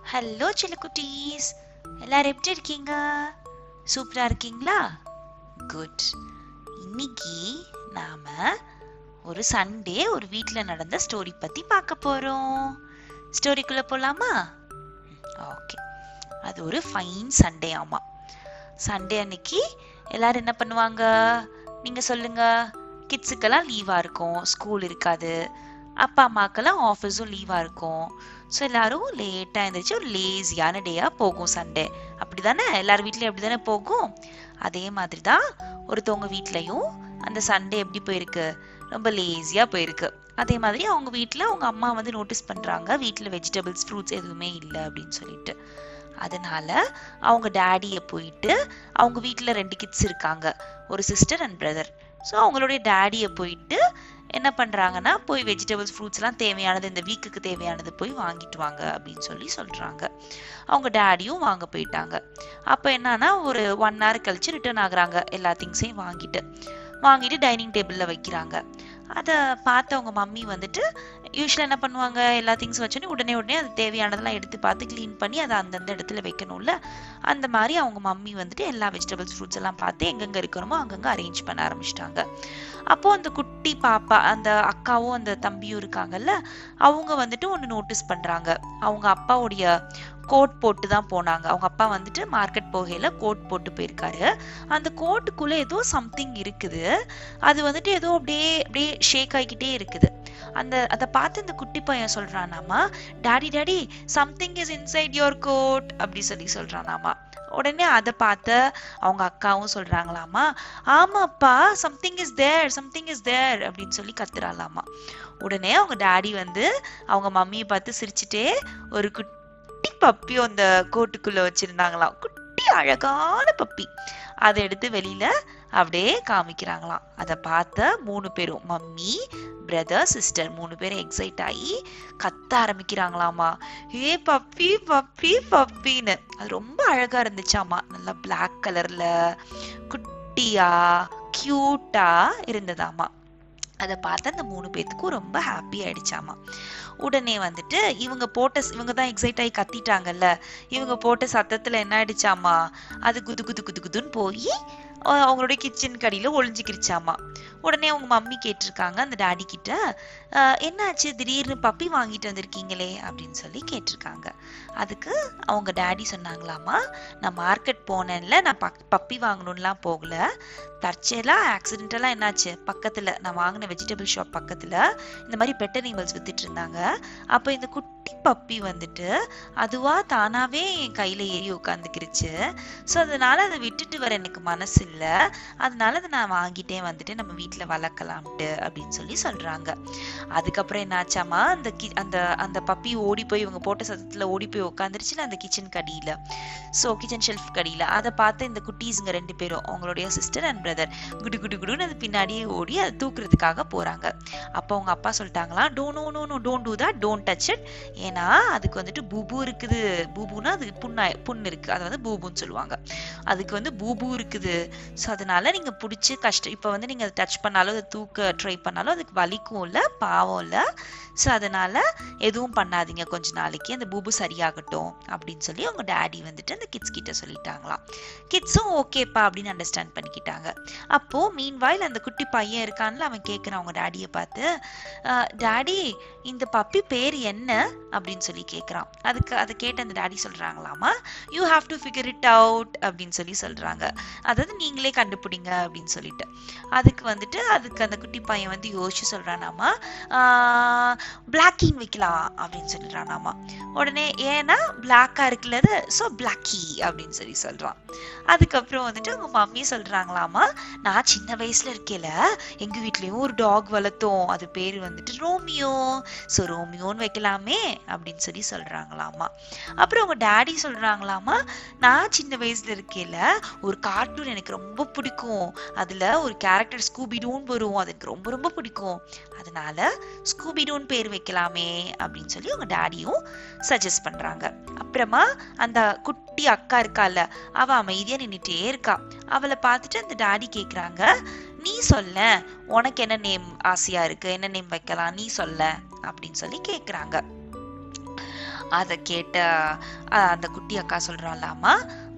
hello குட்டீஸ் எல்லாரும் எப்படி இருக்கீங்க சூப்பரா இருக்கீங்களா குட் இன்னைக்கு நாம ஒரு சண்டே ஒரு வீட்டில் நடந்த ஸ்டோரி பத்தி பார்க்க போறோம் ஸ்டோரிக்குள்ள போலாமா ஓகே அது ஒரு ஃபைன் சண்டே ஆமா சண்டே அன்னைக்கு எல்லாரும் என்ன பண்ணுவாங்க நீங்க சொல்லுங்க கிட்ஸுக்கெல்லாம் லீவா இருக்கும் ஸ்கூல் இருக்காது அப்பா அம்மாக்கெல்லாம் ஆஃபீஸும் லீவா இருக்கும் ஸோ எல்லாரும் லேட்டாக எழுந்திரிச்சு ஒரு லேசியான டேயாக போகும் சண்டே அப்படி தானே எல்லார் வீட்லேயும் அப்படி தானே போகும் அதே மாதிரி தான் ஒருத்தவங்க வீட்லேயும் அந்த சண்டே எப்படி போயிருக்கு ரொம்ப லேசியாக போயிருக்கு அதே மாதிரி அவங்க வீட்டில் அவங்க அம்மா வந்து நோட்டீஸ் பண்ணுறாங்க வீட்டில் வெஜிடபிள்ஸ் ஃப்ரூட்ஸ் எதுவுமே இல்லை அப்படின்னு சொல்லிட்டு அதனால அவங்க டேடியை போயிட்டு அவங்க வீட்டில் ரெண்டு கிட்ஸ் இருக்காங்க ஒரு சிஸ்டர் அண்ட் பிரதர் ஸோ அவங்களுடைய டேடியை போயிட்டு என்ன பண்ணுறாங்கன்னா போய் வெஜிடபிள்ஸ் ஃப்ரூட்ஸ்லாம் தேவையானது இந்த வீக்குக்கு தேவையானது போய் வாங்கிட்டு வாங்க அப்படின்னு சொல்லி சொல்கிறாங்க அவங்க டேடியும் வாங்க போயிட்டாங்க அப்போ என்னன்னா ஒரு ஒன் ஹவர் கழிச்சு ரிட்டர்ன் ஆகுறாங்க எல்லா திங்ஸையும் வாங்கிட்டு வாங்கிட்டு டைனிங் டேபிளில் வைக்கிறாங்க அதை பார்த்து அவங்க மம்மி வந்துட்டு யூஸ்வலாக என்ன பண்ணுவாங்க எல்லா திங்ஸ் வச்சோன்னே உடனே உடனே அது தேவையானதெல்லாம் எடுத்து பார்த்து க்ளீன் பண்ணி அதை அந்தந்த இடத்துல வைக்கணும்ல அந்த மாதிரி அவங்க மம்மி வந்துட்டு எல்லா வெஜிடபிள்ஸ் ஃப்ரூட்ஸ் எல்லாம் பார்த்து எங்கெங்கே இருக்கணுமோ அங்கங்கே அரேஞ்ச் பண்ண ஆரம்பிச்சிட்டாங்க அப்போ அந்த குட்டி பாப்பா அந்த அக்காவும் அந்த தம்பியும் இருக்காங்கல்ல அவங்க வந்துட்டு ஒன்று நோட்டீஸ் பண்ணுறாங்க அவங்க அப்பாவுடைய கோட் போட்டு தான் போனாங்க அவங்க அப்பா வந்துட்டு மார்க்கெட் போகையில கோட் போட்டு போயிருக்காரு அந்த கோட்டுக்குள்ள ஏதோ சம்திங் இருக்குது அது வந்துட்டு ஏதோ அப்படியே அப்படியே ஷேக் ஆகிக்கிட்டே இருக்குது அந்த அதை பார்த்து இந்த குட்டி பையன் சொல்றானாமா daddy daddy something is inside your coat அப்படி சொல்லி சொல்றானாமா உடனே அதை பார்த்து அவங்க அக்காவும் சொல்றாங்களாமா ஆமாப்பா something is there something is there அப்படின்னு சொல்லி கத்துறாளாமா உடனே அவங்க டாடி வந்து அவங்க மம்மியை பார்த்து சிரிச்சுட்டே ஒரு குட்டி பப்பி அந்த கோட்டுக்குள்ள வச்சிருந்தாங்களாம் குட்டி அழகான பப்பி அதை எடுத்து வெளியில அப்படியே காமிக்கிறாங்களாம் அதை பார்த்த மூணு பேரும் மம்மி பிரதர் சிஸ்டர் மூணு பேரும் எக்ஸைட் ஆகி கத்த ஆரம்பிக்கிறாங்களாமா ஏ பப்பி பப்பி பப்பின்னு அது ரொம்ப அழகா இருந்துச்சாமா நல்லா பிளாக் கலர்ல குட்டியா கியூட்டா இருந்ததாமா அதை பார்த்து அந்த மூணு பேத்துக்கும் ரொம்ப ஹாப்பி ஆயிடுச்சாமா உடனே வந்துட்டு இவங்க போட்ட இவங்க தான் எக்ஸைட் ஆகி கத்திட்டாங்கல்ல இவங்க போட்ட சத்தத்துல என்ன ஆயிடுச்சாமா அது குது குது குது குதுன்னு போய் அவங்களுடைய கிச்சன் கடியில ஒளிஞ்சுக்கிருச்சாமா உடனே அவங்க மம்மி கேட்டிருக்காங்க அந்த டாடி கிட்ட என்னாச்சு திடீர்னு பப்பி வாங்கிட்டு வந்திருக்கீங்களே அப்படின்னு சொல்லி கேட்டிருக்காங்க அதுக்கு அவங்க டாடி சொன்னாங்களாமா நான் மார்க்கெட் போனேன்ல நான் பப்பி வாங்கணும்லாம் போகல தற்செயலா ஆக்சிடென்டெல்லாம் என்னாச்சு பக்கத்துல நான் வாங்கின வெஜிடபிள் ஷாப் பக்கத்துல இந்த மாதிரி பெட் அனிமல்ஸ் வித்துட்டு இருந்தாங்க அப்போ இந்த குட்டி பப்பி வந்துட்டு அதுவா தானாவே என் கையில ஏறி உட்காந்துக்கிருச்சு ஸோ அதனால அதை விட்டுட்டு வர எனக்கு மனசு இல்லை அதனால அதை நான் வாங்கிட்டே வந்துட்டு நம்ம வீட்டில் வளர்க்கலாம்ட்டு அப்படின்னு சொல்லி சொல்றாங்க அதுக்கப்புறம் என்னாச்சாமா அந்த கி அந்த அந்த பப்பி ஓடி போய் இவங்க போட்ட சத்தத்துல ஓடி போய் உட்காந்துருச்சுல அந்த கிச்சன் கடியில ஸோ கிச்சன் ஷெல்ஃப் கடியில அதை பார்த்து இந்த குட்டீஸுங்க ரெண்டு பேரும் அவங்களுடைய சிஸ்டர் அண்ட் பிரதர் குடு குடு குடுன்னு அது பின்னாடியே ஓடி அதை தூக்குறதுக்காக போறாங்க அப்போ அவங்க அப்பா சொல்லிட்டாங்களா do no no no don't do that don't touch it ஏன்னா அதுக்கு வந்துட்டு பூபு இருக்குது பூபுனா அது புண்ணா புண்ணு இருக்கு அதை வந்து பூபுன்னு சொல்லுவாங்க அதுக்கு வந்து பூபு இருக்குது ஸோ அதனால நீங்க பிடிச்சி கஷ்டம் இப்போ வந்து நீங்க அதை டச் பண்ணாலும் அதை தூக்க ட்ரை பண்ணாலும் அதுக்கு வலிக்கும் இல்லை பாவம் இல்லை ஸோ அதனால எதுவும் பண்ணாதீங்க கொஞ்ச நாளைக்கு அந்த பூபு சரியாகட்டும் அப்படின்னு சொல்லி அவங்க டேடி வந்துட்டு அந்த கிட்ஸ் கிட்ட சொல்லிட்டாங்களாம் கிட்ஸும் ஓகேப்பா அப்படின்னு அண்டர்ஸ்டாண்ட் பண்ணிக்கிட்டாங்க அப்போ மீன் வாயில் அந்த குட்டி பையன் இருக்கான்ல அவன் கேட்குறான் அவங்க டேடியை பார்த்து டேடி இந்த பப்பி பேர் என்ன அப்படின்னு சொல்லி கேட்குறான் அதுக்கு அதை கேட்டு அந்த டேடி சொல்றாங்களாமா you have to figure it out அப்படின்னு சொல்லி சொல்றாங்க அதாவது நீங்களே கண்டுபிடிங்க அப்படின்னு சொல்லிட்டு அதுக்கு வந்துட்டு அதுக்கு அந்த குட்டி பையன் வந்து யோசிச்சு சொல்றானாமா பிளாக்கின்னு வைக்கலாம் அப்படின்னு சொல்லிடுறானாமா உடனே ஏன்னா பிளாக்கா இருக்குல்ல ஸோ பிளாக்கி அப்படின்னு சொல்லி சொல்றான் அதுக்கப்புறம் வந்துட்டு அவங்க மம்மி சொல்றாங்களாமா நான் சின்ன வயசுல இருக்கேல எங்க வீட்லயும் ஒரு டாக் வளர்த்தோம் அது பேர் வந்துட்டு ரோமியோ ஸோ ரோமியோன்னு வைக்கலாமே அப்படின்னு சொல்லி சொல்றாங்களாமா அப்புறம் அவங்க டேடி சொல்றாங்களாமா நான் சின்ன வயசுல இருக்கேல ஒரு கார்ட்டூன் எனக்கு ரொம்ப பிடிக்கும் அதுல ஒரு கேரக்டர் ஸ்கூபிடூன் வரும் அது எனக்கு ரொம்ப ரொம்ப பிடிக்கும் அதனால ஸ்கூபிடூன் பேர் வைக்கலாமே அப்படின்னு சொல்லி அவங்க டேடியும் சஜஸ்ட் பண்றாங்க அப்புறமா அந்த குட்டி அக்கா இருக்கால அவ அமைதியா நின்னுட்டே இருக்கா அவளை பார்த்துட்டு அந்த டாடி கேக்குறாங்க நீ சொல்ல உனக்கு என்ன நேம் ஆசையா இருக்கு என்ன நேம் வைக்கலாம் நீ சொல்ல அப்படின்னு சொல்லி கேக்குறாங்க அதை கேட்ட அஹ், அந்த குட்டி அக்கா சொல்றாளாமா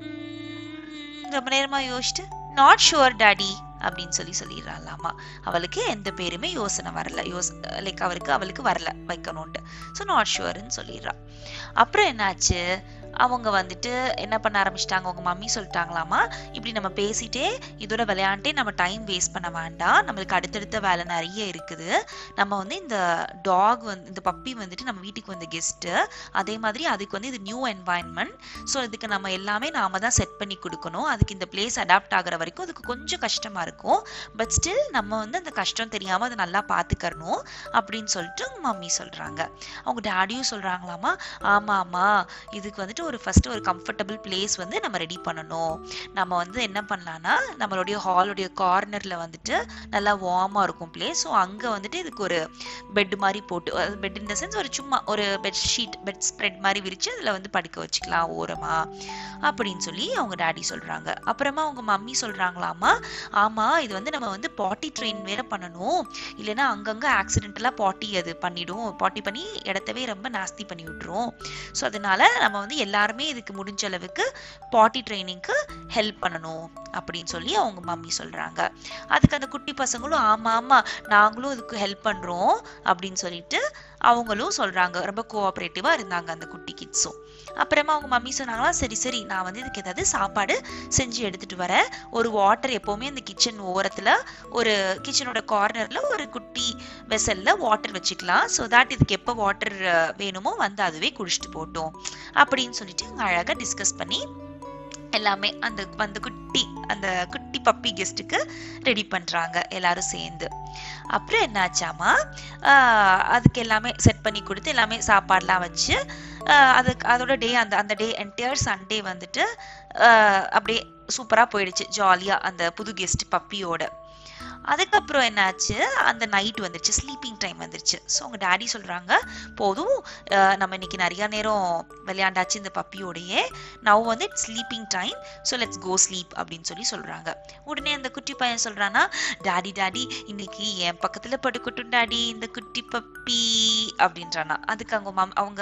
ரொம்ப நேரமா யோசிச்சுட்டு நாட் ஷுவர் டாடி அப்படின்னு சொல்லி சொல்லிடுறாளாமா அவளுக்கு எந்த பேருமே யோசனை வரல யோஸ் லைக் அவருக்கு அவளுக்கு வரல வைக்கணும்ட்டு ஸோ நாட் ஷுவர்னு சொல்லிடுறா அப்புறம் என்னாச்சு அவங்க வந்துட்டு என்ன பண்ண ஆரம்பிச்சிட்டாங்க அவங்க மம்மி சொல்லிட்டாங்களாமா இப்படி நம்ம பேசிட்டே இதோட விளையாண்டே நம்ம டைம் வேஸ்ட் பண்ண வேண்டாம் நம்மளுக்கு அடுத்தடுத்த வேலை நிறைய இருக்குது நம்ம வந்து இந்த டாக் வந்து இந்த பப்பி வந்துட்டு நம்ம வீட்டுக்கு வந்த கெஸ்ட்டு அதே மாதிரி அதுக்கு வந்து இது நியூ என்வாயன்மெண்ட் ஸோ இதுக்கு நம்ம எல்லாமே நாம தான் செட் பண்ணி கொடுக்கணும் அதுக்கு இந்த பிளேஸ் அடாப்ட் ஆகுற வரைக்கும் அதுக்கு கொஞ்சம் கஷ்டமா இருக்கும் பட் ஸ்டில் நம்ம வந்து அந்த கஷ்டம் தெரியாம அதை நல்லா பார்த்துக்கறணும் அப்படின்னு சொல்லிட்டு அவங்க மம்மி சொல்றாங்க அவங்க டேடியும் சொல்றாங்களாமா ஆமா ஆமா இதுக்கு வந்துட்டு ஒரு ஃபர்ஸ்ட் ஒரு கம்ஃபர்டபுள் பிளேஸ் வந்து நம்ம ரெடி பண்ணணும் நம்ம வந்து என்ன பண்ணலாம்னா நம்மளுடைய ஹாலுடைய கார்னர்ல வந்துட்டு நல்லா வார்மா இருக்கும் பிளேஸ் ஸோ அங்க வந்துட்டு இதுக்கு ஒரு பெட் மாதிரி போட்டு பெட் இன் த சென்ஸ் ஒரு சும்மா ஒரு பெட் ஷீட் பெட் ஸ்ப்ரெட் மாதிரி விரிச்சு அதுல வந்து படுக்க வச்சுக்கலாம் ஓரமா அப்படின்னு சொல்லி அவங்க டாடி சொல்றாங்க அப்புறமா அவங்க மம்மி சொல்றாங்களாமா ஆமா இது வந்து நம்ம வந்து பாட்டி ட்ரெயின் வேற பண்ணணும் இல்லைன்னா அங்கங்க ஆக்சிடென்டலா பாட்டி அது பண்ணிடும் பாட்டி பண்ணி இடத்தவே ரொம்ப நாஸ்தி பண்ணி விட்டுரும் ஸோ அதனால நம்ம வந்து எல்லாருமே இதுக்கு முடிஞ்ச அளவுக்கு பாட்டி ட்ரைனிங்க்கு ஹெல்ப் பண்ணணும் அப்படின்னு சொல்லி அவங்க மம்மி சொல்றாங்க அதுக்கு அந்த குட்டி பசங்களும் ஆமா ஆமா நாங்களும் இதுக்கு ஹெல்ப் பண்றோம் அப்படின்னு சொல்லிட்டு அவங்களும் சொல்றாங்க ரொம்ப கோஆபரேட்டிவா இருந்தாங்க அந்த குட்டி கிட்ஸும் அப்புறமா அவங்க மம்மி சொன்னாங்களா சரி சரி நான் வந்து இதுக்கு ஏதாவது சாப்பாடு செஞ்சு எடுத்துட்டு வரேன் ஒரு வாட்டர் எப்பவுமே அந்த கிச்சன் ஓரத்துல ஒரு கிச்சனோட கார்னர்ல ஒரு குட்டி வெசல்ல வாட்டர் வச்சுக்கலாம் ஸோ தட் இதுக்கு எப்போ வாட்டர் வேணுமோ வந்து அதுவே குடிச்சிட்டு போட்டோம் அப்படின்னு சொல்லிட்டு அவங்க அழகா டிஸ்கஸ் பண்ணி எல்லாமே அந்த அந்த குட்டி அந்த குட்டி பப்பி கெஸ்ட்டுக்கு ரெடி பண்றாங்க எல்லாரும் சேர்ந்து அப்புறம் என்னாச்சாமா ஆஹ் அதுக்கு எல்லாமே செட் பண்ணி கொடுத்து எல்லாமே சாப்பாடுலாம் வச்சு ஆஹ் அதுக்கு அதோட டே அந்த அந்த டே என்டையர் சண்டே வந்துட்டு ஆஹ் அப்படியே சூப்பரா போயிடுச்சு ஜாலியா அந்த புது கெஸ்ட் பப்பியோட அதுக்கப்புறம் என்னாச்சு அந்த நைட் வந்துருச்சு ஸ்லீப்பிங் டைம் வந்துருச்சு ஸோ அவங்க டாடி சொல்றாங்க போதும் அஹ் நம்ம இன்னைக்கு நிறைய நேரம் விளையாண்டாச்சு இந்த பப்பியோடையே நவ் வந்து it's sleeping time so let's go sleep அப்படின்னு சொல்லி சொல்றாங்க உடனே அந்த குட்டி பையன் சொல்றானா டாடி டாடி இன்னைக்கு என் பக்கத்துல படுக்கட்டும் டாடி இந்த குட்டி பப்பி அப்படின்றானா அதுக்கு அவங்க மம் அவங்க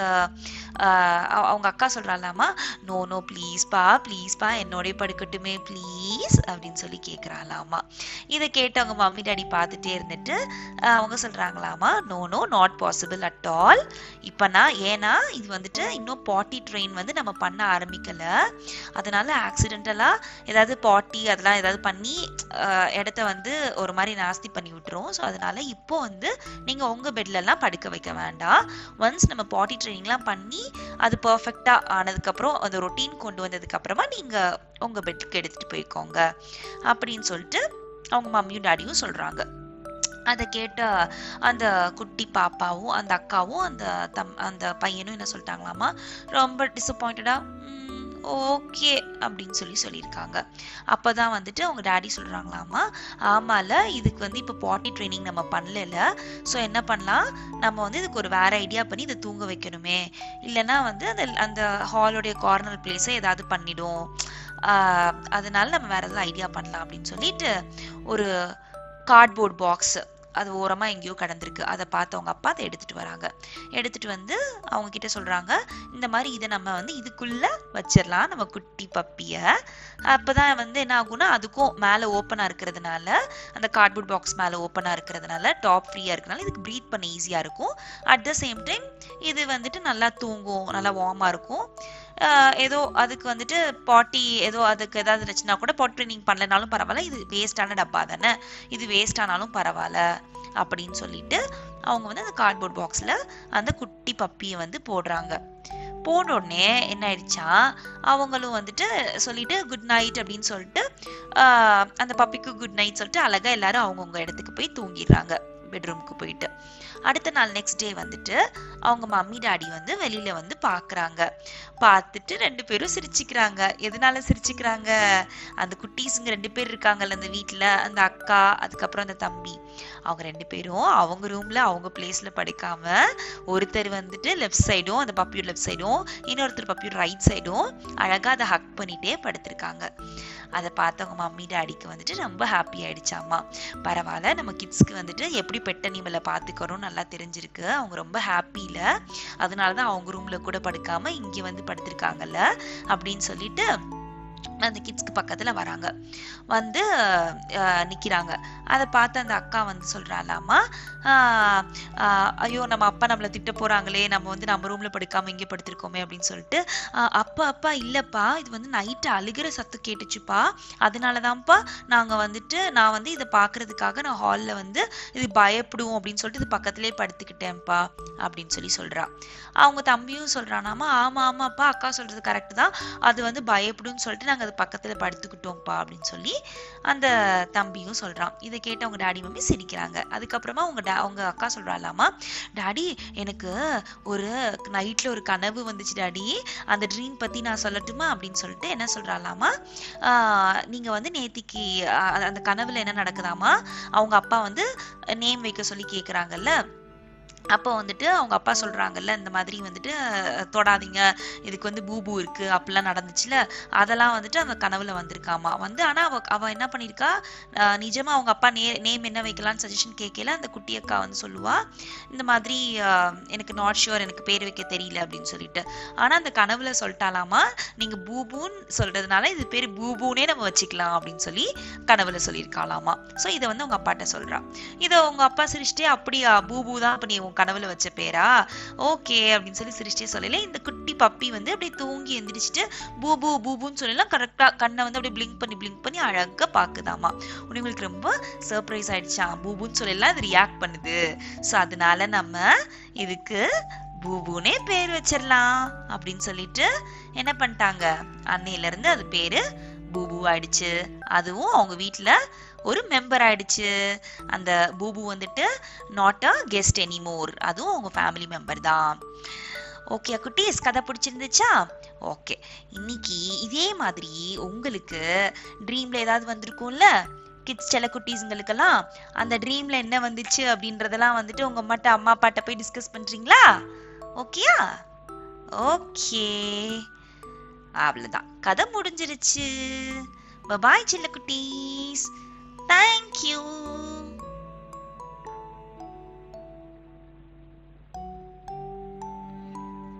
ஆஹ் அவ- அவங்க அக்கா சொல்றாளாமா நோ நோ ப்ளீஸ் பா ப்ளீஸ் பா என்னோடய படுக்கட்டுமே ப்ளீஸ் அப்படின்னு சொல்லி கேட்குறாளாமா இதை கேட்டு அவங்க மம்மி டாடி பார்த்துட்டே இருந்துட்டு ஆஹ் அவங்க சொல்றாங்களாமா no no not possible at all இப்போ நான் ஏன்னா இது வந்துட்டு இன்னும் பாட்டி ட்ரெயின் வந்து நம்ம பண்ண ஆரம்பிக்கல அதனால ஆக்சிடென்டலா ஏதாவது பாட்டி அதெல்லாம் ஏதாவது பண்ணி ஆஹ் இடத்த வந்து ஒரு மாதிரி நாஸ்தி பண்ணி விட்டுரும் ஸோ அதனால இப்போ வந்து நீங்க உங்க பெட்ல எல்லாம் படுக்க வைக்க வேண்டாம் ஒன்ஸ் நம்ம பாட்டி ட்ரைனிங்லாம் பண்ணி அது பர்ஃபெக்டா ஆனதுக்கப்புறம் அந்த ரொட்டீன் கொண்டு வந்ததுக்கு அப்புறமா நீங்க உங்க பெட்டுக்கு எடுத்துட்டு போய்க்கோங்க அப்படின்னு சொல்லிட்டு அவங்க மம்மியும் டாடியும் சொல்றாங்க அதை கேட்ட அந்த குட்டி பாப்பாவும் அந்த அக்காவும் அந்த தம் அந்த பையனும் என்ன சொல்லிட்டாங்களாமா ரொம்ப டிசப்பாயிண்டடா ஓகே அப்படின்னு சொல்லி சொல்லியிருக்காங்க அப்பதான் வந்துட்டு அவங்க டாடி சொல்றாங்களாமா ஆமால இதுக்கு வந்து இப்போ பாட்டி ட்ரைனிங் நம்ம பண்ணல ஸோ என்ன பண்ணலாம் நம்ம வந்து இதுக்கு ஒரு வேற ஐடியா பண்ணி இதை தூங்க வைக்கணுமே இல்லைன்னா வந்து அந்த அந்த ஹாலோடைய கார்னர் பிளேஸை ஏதாவது பண்ணிடும் ஆஹ் அதனால நம்ம வேற ஏதாவது ஐடியா பண்ணலாம் அப்படின்னு சொல்லிட்டு ஒரு கார்ட்போர்ட் பாக்ஸ் அது ஓரமா எங்கேயோ கடந்திருக்கு அதை பார்த்து அவங்க அப்பா அதை எடுத்துட்டு வராங்க எடுத்துட்டு வந்து அவங்க கிட்ட சொல்றாங்க இந்த மாதிரி இதை நம்ம வந்து இதுக்குள்ள வச்சிடலாம் நம்ம குட்டி பப்பிய அப்பதான் வந்து என்ன ஆகும்னா அதுக்கும் மேல ஓப்பனா இருக்கிறதுனால அந்த கார்ட்போர்ட் பாக்ஸ் மேல ஓப்பனா இருக்கிறதுனால டாப் ஃப்ரீயா இருக்கனால இதுக்கு ப்ரீத் பண்ண ஈஸியா இருக்கும் அட் த சேம் டைம் இது வந்துட்டு நல்லா தூங்கும் நல்லா வார்மா இருக்கும் ஆஹ் ஏதோ அதுக்கு வந்துட்டு பாட்டி ஏதோ அதுக்கு ஏதாவது இருந்துச்சுன்னா கூட பாட் ட்ரைனிங் பண்ணலனாலும் பரவாயில்ல இது வேஸ்டான டப்பா தானே இது வேஸ்ட் ஆனாலும் பரவாயில்ல அப்படின்னு சொல்லிட்டு அவங்க வந்து அந்த கார்ட்போர்ட் பாக்ஸ்ல அந்த குட்டி பப்பியை வந்து போடுறாங்க போன உடனே என்ன ஆயிடுச்சா அவங்களும் வந்துட்டு சொல்லிட்டு குட் நைட் அப்படின்னு சொல்லிட்டு ஆஹ் அந்த பப்பிக்கு குட் நைட் சொல்லிட்டு அழகா எல்லாரும் அவங்கவுங்க இடத்துக்கு போய் தூங்கிடுறாங்க பெட்ரூமுக்கு போயிட்டு அடுத்த நாள் நெக்ஸ்ட் டே வந்துட்டு அவங்க மம்மி டாடி வந்து வெளியில வந்து பாக்குறாங்க பார்த்துட்டு ரெண்டு பேரும் சிரிச்சுக்கிறாங்க எதனால சிரிச்சுக்கிறாங்க அந்த குட்டீஸுங்க ரெண்டு பேர் இருக்காங்கல்ல அந்த வீட்ல அந்த அக்கா அதுக்கப்புறம் அந்த தம்பி அவங்க ரெண்டு பேரும் அவங்க ரூம்ல அவங்க பிளேஸ்ல படுக்காம ஒருத்தர் வந்துட்டு லெஃப்ட் சைடும் அந்த பப்பியோட லெஃப்ட் சைடும் இன்னொருத்தர் பப்பியோட ரைட் சைடும் அழகா அதை ஹக் பண்ணிட்டே படுத்திருக்காங்க அதை பார்த்தவங்க மம்மி டாடிக்கு வந்துட்டு ரொம்ப ஹாப்பி ஆயிடுச்சாமா பரவாயில்ல நம்ம கிட்ஸ்க்கு வந்துட்டு எப்படி பெட் அனிமலை பார்த்துக்கிறோம் நல்லா தெரிஞ்சிருக்கு அவங்க ரொம்ப ஹாப்பியில அதனால தான் அவங்க ரூம்ல கூட படுக்காம இங்க வந்து படுத்திருக்காங்கல்ல அப்படின்னு சொல்லிட்டு அந்த கிட்ஸ்க்கு பக்கத்துல வராங்க வந்து அஹ், நிக்கிறாங்க அதை பார்த்து அந்த அக்கா வந்து சொல்றாளாமா ஆஹ், ஆஹ், ஐயோ நம்ம அப்பா நம்மளை திட்ட போறாங்களே நம்ம வந்து நம்ம ரூம்ல படுக்காம இங்கே படுத்திருக்கோமே அப்படின்னு சொல்லிட்டு ஆஹ், அப்பா அப்பா இல்லப்பா இது வந்து நைட்டு அழுகிற சத்தம் கேட்டுச்சுப்பா அதனாலதான்ப்பா நாங்க வந்துட்டு நான் வந்து இதை பார்க்கிறதுக்காக நான் ஹால்ல வந்து இது பயப்படும் அப்படின்னு சொல்லிட்டு இது பக்கத்திலே படுத்துக்கிட்டேன்ப்பா அப்படின்னு சொல்லி சொல்றா அவங்க தம்பியும் சொல்றானாமா ஆமா ஆமாப்பா அக்கா சொல்றது கரெக்ட் தான் அது வந்து பயப்படும்னு சொல்லிட்டு நாங்க அது பக்கத்துல படுத்துக்கிட்டோம்ப்பா அப்படின்னு சொல்லி அந்த தம்பியும் சொல்றான் இதை கேட்டு அவங்க டாடி மம்மி சிரிக்கிறாங்க அதுக்கப்புறமா அவங்க டா அவங்க அக்கா சொல்றாளாமா டாடி எனக்கு ஒரு நைட்ல ஒரு கனவு வந்துச்சு டாடி அந்த ட்ரீம் பத்தி நான் சொல்லட்டுமா அப்படின்னு சொல்லிட்டு என்ன சொல்றாளாமா ஆஹ் நீங்க வந்து நேத்திக்கு ஆஹ் அந்த கனவுல என்ன நடக்குதாமா அவங்க அப்பா வந்து நேம் வைக்க சொல்லி கேக்குறாங்கல்ல அப்போ வந்துட்டு அவங்க அப்பா சொல்றாங்கல்ல இந்த மாதிரி வந்துட்டு அஹ், தொடாதீங்க இதுக்கு வந்து பூபு இருக்கு அப்படிலாம் நடந்துச்சுல அதெல்லாம் வந்துட்டு அந்த கனவுல வந்திருக்காமா வந்து ஆனா அவ அவ என்ன பண்ணிருக்கா அஹ், நிஜமா அவங்க அப்பா நே நேம் என்ன வைக்கலாம்னு சஜஷன் கேட்கல அந்த குட்டி அக்கா வந்து சொல்லுவா இந்த மாதிரி அஹ், எனக்கு நாட் ஷுவர் எனக்கு பேர் வைக்க தெரியல அப்படின்னு சொல்லிட்டு ஆனா அந்த கனவுல சொல்லிட்டாலாமா நீங்க பூபுன்னு சொல்றதுனால இது பேர் பூபுனே நம்ம வச்சுக்கலாம் அப்படின்னு சொல்லி கனவுல சொல்லியிருக்காளாமா சோ இதை வந்து உங்க அப்பாட்ட சொல்றா இதை உங்க அப்பா சிரிச்சிட்டே அப்படியா பூபு தான் அப்ப நீ உன் கனவுல வச்ச பேரா ஓகே அப்படின்னு சொல்லி சிரிச்சிட்டே சொல்லல இந்த குட்டி பப்பி வந்து அப்படியே தூங்கி எந்திரிச்சிட்டு பூபு பூபுன்னு சொல்லலாம் கரெக்டா கண்ணை வந்து அப்படியே பிளிங்க் பண்ணி பிளிங்க் பண்ணி அழகா பாக்குதாமா உங்களுக்கு ரொம்ப சர்ப்ரைஸ் ஆயிடுச்சா பூபுன்னு சொல்லலாம் அது ரியாக்ட் பண்ணுது ஸோ அதனால நம்ம இதுக்கு பூபுனே பேர் வச்சிடலாம் அப்படின்னு சொல்லிட்டு என்ன பண்ணிட்டாங்க அன்னையில இருந்து அது பேரு பூபு ஆயிடுச்சு அதுவும் அவங்க வீட்ல ஒரு மெம்பர் ஆயிடுச்சு அந்த பூபு வந்துட்டு நாட் அ கெஸ்ட் எனிமோர் அதுவும் அவங்க ஃபேமிலி மெம்பர் தான் ஓகே குட்டீஸ் கதை பிடிச்சிருந்துச்சா ஓகே இன்னைக்கு இதே மாதிரி உங்களுக்கு ட்ரீம்ல ஏதாவது வந்திருக்கும்ல கிட்ஸ் செல்ல குட்டீஸுங்களுக்கெல்லாம் அந்த ட்ரீம்ல என்ன வந்துச்சு அப்படின்றதெல்லாம் வந்துட்டு உங்க அம்மாட்ட அம்மா அப்பாட்ட போய் டிஸ்கஸ் பண்றீங்களா ஓகேயா ஓகே அவ்வளவுதான் கதை முடிஞ்சிருச்சு பாய் செல்ல குட்டீஸ் தேங்க்யூ